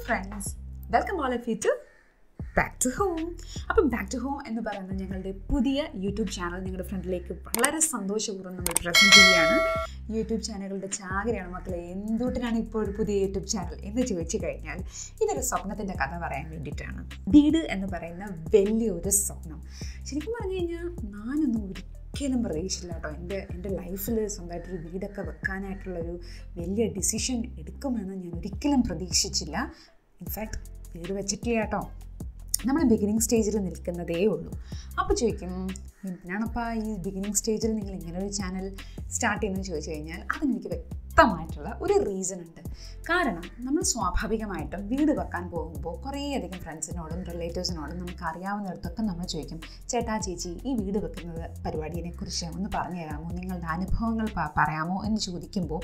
friends welcome all of you to back to home അപ്പം back to home എന്ന് പറയുന്ന ഞങ്ങളുടെ പുതിയ യൂട്യൂബ് ചാനൽ നിങ്ങളുടെ ഫ്രണ്ടിലേക്ക് വളരെ സന്തോഷപൂർവ്വം നമ്മൾ പ്രസൻറ്റ് ചെയ്യുകയാണ് യൂട്യൂബ് ചാനലുകളുടെ ചാകരയാണ് മക്കളെ എന്തുകൊണ്ടിനാണ് ഇപ്പോൾ ഒരു പുതിയ യൂട്യൂബ് ചാനൽ എന്ന് ചോദിച്ചു കഴിഞ്ഞാൽ ഇതൊരു സ്വപ്നത്തിൻ്റെ കഥ പറയാൻ വേണ്ടിയിട്ടാണ് വീട് എന്ന് പറയുന്ന വലിയൊരു സ്വപ്നം ശരിക്കും പറഞ്ഞു കഴിഞ്ഞാൽ ഞാനൊന്നും ഒരിക്കലും പ്രതീക്ഷിച്ചില്ല കേട്ടോ എൻ്റെ എൻ്റെ ലൈഫിൽ സ്വന്തമായിട്ടൊരു വീടൊക്കെ വെക്കാനായിട്ടുള്ളൊരു വലിയ ഡിസിഷൻ എടുക്കുമെന്ന് ഞാൻ ഒരിക്കലും പ്രതീക്ഷിച്ചില്ല ഇൻഫാക്ട് വീട് വെച്ചിട്ടില്ല കേട്ടോ നമ്മൾ ബിഗിനിങ് സ്റ്റേജിൽ നിൽക്കുന്നതേ ഉള്ളൂ അപ്പോൾ ചോദിക്കും എന്തിനാണപ്പാ ഈ ബിഗിനിങ് സ്റ്റേജിൽ നിങ്ങൾ ഇങ്ങനെ ഒരു ചാനൽ സ്റ്റാർട്ട് ചെയ്യുന്നത് ചോദിച്ചു കഴിഞ്ഞാൽ അതിനെനിക്ക് വ്യക്തമായിട്ടുള്ള ഒരു റീസൺ ഉണ്ട് കാരണം നമ്മൾ സ്വാഭാവികമായിട്ടും വീട് വെക്കാൻ പോകുമ്പോൾ കുറേയധികം ഫ്രണ്ട്സിനോടും റിലേറ്റീവ്സിനോടും നമുക്ക് അറിയാവുന്നിടത്തൊക്കെ നമ്മൾ ചോദിക്കും ചേട്ടാ ചേച്ചി ഈ വീട് വെക്കുന്നത് പരിപാടിയെക്കുറിച്ച് ഒന്ന് പറഞ്ഞു തരാമോ നിങ്ങളുടെ അനുഭവങ്ങൾ പ- പറയാമോ എന്ന് ചോദിക്കുമ്പോൾ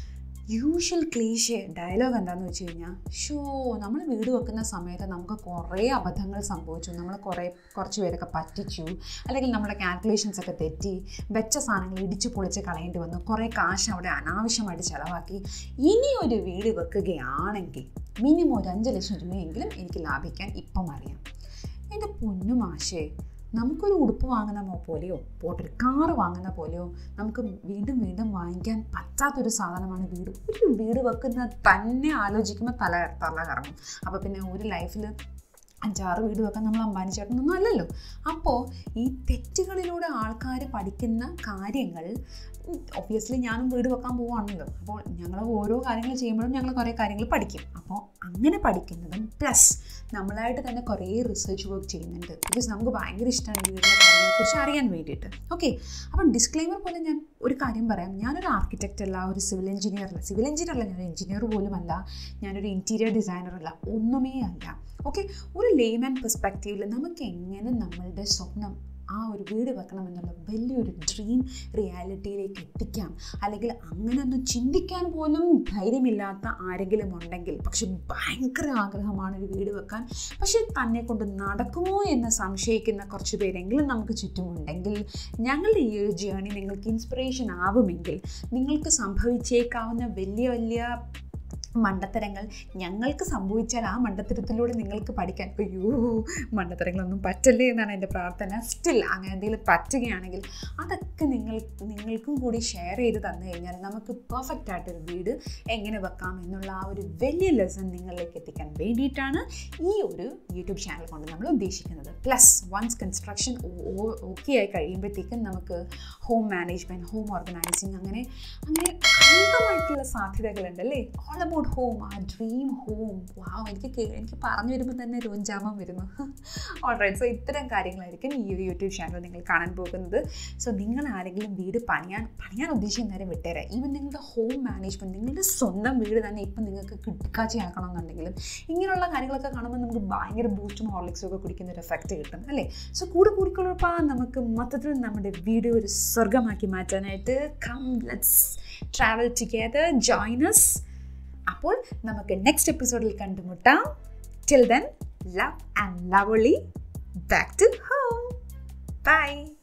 യൂഷ്വൽ ക്ലീഷേ ഡയലോഗ് എന്താണെന്ന് വെച്ച് കഴിഞ്ഞാൽ ഷോ നമ്മൾ വീട് വെക്കുന്ന സമയത്ത് നമുക്ക് കുറേ അബദ്ധങ്ങൾ സംഭവിച്ചു നമ്മൾ കുറേ കുറച്ച് പേരൊക്കെ പറ്റിച്ചു അല്ലെങ്കിൽ നമ്മുടെ കാൽക്കുലേഷൻസ് ഒക്കെ തെറ്റി വെച്ച സാധനങ്ങൾ ഇടിച്ചു പൊളിച്ച് കളയേണ്ടി വന്നു കുറേ കാശ് അവിടെ അനാവശ്യമായിട്ട് ചിലവാക്കി ഇനി ഒരു വീട് വെക്കുകയാണെങ്കിൽ മിനിമം ഒരു അഞ്ച് ലക്ഷം രൂപയെങ്കിലും എനിക്ക് ലാഭിക്കാൻ ഇപ്പം അറിയാം എൻ്റെ പൊന്നു മാഷേ നമുക്കൊരു ഉടുപ്പ് വാങ്ങുന്ന മോ- പോലെയോ പോട്ടൊരു കാറ് വാങ്ങുന്ന പോലെയോ നമുക്ക് വീണ്ടും വീണ്ടും വാങ്ങിക്കാൻ പറ്റാത്തൊരു സാധനമാണ് വീട് ഒരു വീട് വെക്കുന്ന തന്നെ ആലോചിക്കുമ്പോൾ തല തല കറങ്ങും അപ്പോൾ പിന്നെ ഒരു ലൈഫിൽ അഞ്ചാറ് വീട് വെക്കാൻ നമ്മൾ അമ്പാനി ചേട്ടനൊന്നും അല്ലല്ലോ അപ്പോൾ ഈ തെറ്റുകളിലൂടെ ആൾക്കാർ പഠിക്കുന്ന കാര്യങ്ങൾ ഒബ്വിയസ്ലി ഞാനും വീട് വെക്കാൻ പോവാണല്ലോ അപ്പോൾ ഞങ്ങൾ ഓരോ കാര്യങ്ങൾ ചെയ്യുമ്പോഴും ഞങ്ങൾ കുറേ കാര്യങ്ങൾ പഠിക്കും അപ്പോൾ അങ്ങനെ പഠിക്കുന്നതും പ്ലസ് നമ്മളായിട്ട് തന്നെ കുറേ റിസർച്ച് വർക്ക് ചെയ്യുന്നുണ്ട് ബിക്കോസ് നമുക്ക് ഭയങ്കര ഇഷ്ടമാണ് വീടിൻ്റെ കാര്യങ്ങളെക്കുറിച്ച് അറിയാൻ വേണ്ടിയിട്ട് ഓക്കെ അപ്പം ഡിസ്ക്ലൈമർ പോലെ ഞാൻ ഒരു കാര്യം പറയാം ഞാനൊരു ആർക്കിടെക്റ്റ് അല്ല ഒരു സിവിൽ എഞ്ചിനീയർ അല്ല സിവിൽ എഞ്ചിനീയർ അല്ല ഞാൻ എഞ്ചിനീയർ പോലും അല്ല ഞാനൊരു ഇൻറ്റീരിയർ ഡിസൈനർ അല്ല ഒന്നുമേ അല്ല ഓക്കെ ഒരു ലേമാൻ പെർസ്പെക്റ്റീവിൽ നമുക്ക് എങ്ങനെ നമ്മളുടെ സ്വപ്നം ആ ഒരു വീട് വെക്കണം എന്നുള്ള വലിയൊരു ഡ്രീം റിയാലിറ്റിയിലേക്ക് എത്തിക്കാം അല്ലെങ്കിൽ അങ്ങനെ ഒന്ന് ചിന്തിക്കാൻ പോലും ധൈര്യമില്ലാത്ത ആരെങ്കിലും ഉണ്ടെങ്കിൽ പക്ഷെ ഭയങ്കര ആഗ്രഹമാണ് ഒരു വീട് വെക്കാൻ പക്ഷെ തന്നെ കൊണ്ട് നടക്കുമോ എന്ന് സംശയിക്കുന്ന കുറച്ച് പേരെങ്കിലും നമുക്ക് ചുറ്റുമുണ്ടെങ്കിൽ ഞങ്ങളുടെ ഈ ഒരു ജേണി നിങ്ങൾക്ക് ഇൻസ്പിറേഷൻ ആവുമെങ്കിൽ നിങ്ങൾക്ക് സംഭവിച്ചേക്കാവുന്ന വലിയ വലിയ മണ്ടത്തരങ്ങൾ ഞങ്ങൾക്ക് സംഭവിച്ചാൽ ആ മണ്ടത്തരത്തിലൂടെ നിങ്ങൾക്ക് പഠിക്കാൻ അയ്യോ മണ്ടത്തരങ്ങളൊന്നും പറ്റല്ലേ എന്നാണ് എൻ്റെ പ്രാർത്ഥന സ്റ്റിൽ അങ്ങനെ എന്തെങ്കിലും പറ്റുകയാണെങ്കിൽ അതൊക്കെ നിങ്ങൾ നിങ്ങൾക്കും കൂടി ഷെയർ ചെയ്ത് തന്നു കഴിഞ്ഞാൽ നമുക്ക് പെർഫെക്റ്റ് ആയിട്ടൊരു വീട് എങ്ങനെ വെക്കാം എന്നുള്ള ആ ഒരു വലിയ ലെസൺ നിങ്ങളിലേക്ക് എത്തിക്കാൻ വേണ്ടിയിട്ടാണ് ഈ ഒരു യൂട്യൂബ് ചാനൽ കൊണ്ട് നമ്മൾ ഉദ്ദേശിക്കുന്നത് പ്ലസ് വൺസ് കൺസ്ട്രക്ഷൻ ഓക്കെ ആയി കഴിയുമ്പോഴത്തേക്കും നമുക്ക് ഹോം മാനേജ്മെൻറ്റ് ഹോം ഓർഗനൈസിങ് അങ്ങനെ അങ്ങനെ അനേകമായിട്ടുള്ള സാധ്യതകളുണ്ട് അല്ലേ ഓൾ അബൌട്ട് ഹോം ആ ഡ്രീം ഹോം വാവ് എനിക്ക് കേ- എനിക്ക് പറഞ്ഞു വരുമ്പോൾ തന്നെ രോഞ്ചാമം വരുന്നു ഓൾറൈറ്റ് സോ ഇത്തരം കാര്യങ്ങളായിരിക്കും ഈ ഒരു യൂട്യൂബ് ചാനൽ നിങ്ങൾ കാണാൻ പോകുന്നത് സോ നിങ്ങൾ ആരെങ്കിലും വീട് പണിയാൻ പണിയാൻ ഉദ്ദേശിക്കുന്ന നേരം വിട്ടേരാം ഈവൻ നിങ്ങളുടെ ഹോം മാനേജ്മെൻറ്റ് നിങ്ങളുടെ സ്വന്തം വീട് തന്നെ ഇപ്പം നിങ്ങൾക്ക് കിട്ടിക്കാച്ചി ആക്കണമെന്നുണ്ടെങ്കിലും ഇങ്ങനെയുള്ള കാര്യങ്ങളൊക്കെ കാണുമ്പോൾ നമുക്ക് ഭയങ്കര ബൂസ്റ്റും ഹോർലിക്സും ഒക്കെ കുടിക്കുന്ന ഒരു എഫക്റ്റ് കിട്ടും അല്ലേ സോ കൂടെ കൂടിക്കൊള്ളപ്പാ നമുക്ക് മൊത്തത്തിൽ നമ്മുടെ വീട് ഒരു സ്വർഗമാക്കി മാറ്റാനായിട്ട് come let's travel together join us അപ്പോൾ നമുക്ക് നെക്സ്റ്റ് എപ്പിസോഡിൽ കണ്ടുമുട്ടാം till then love and lovely back to home by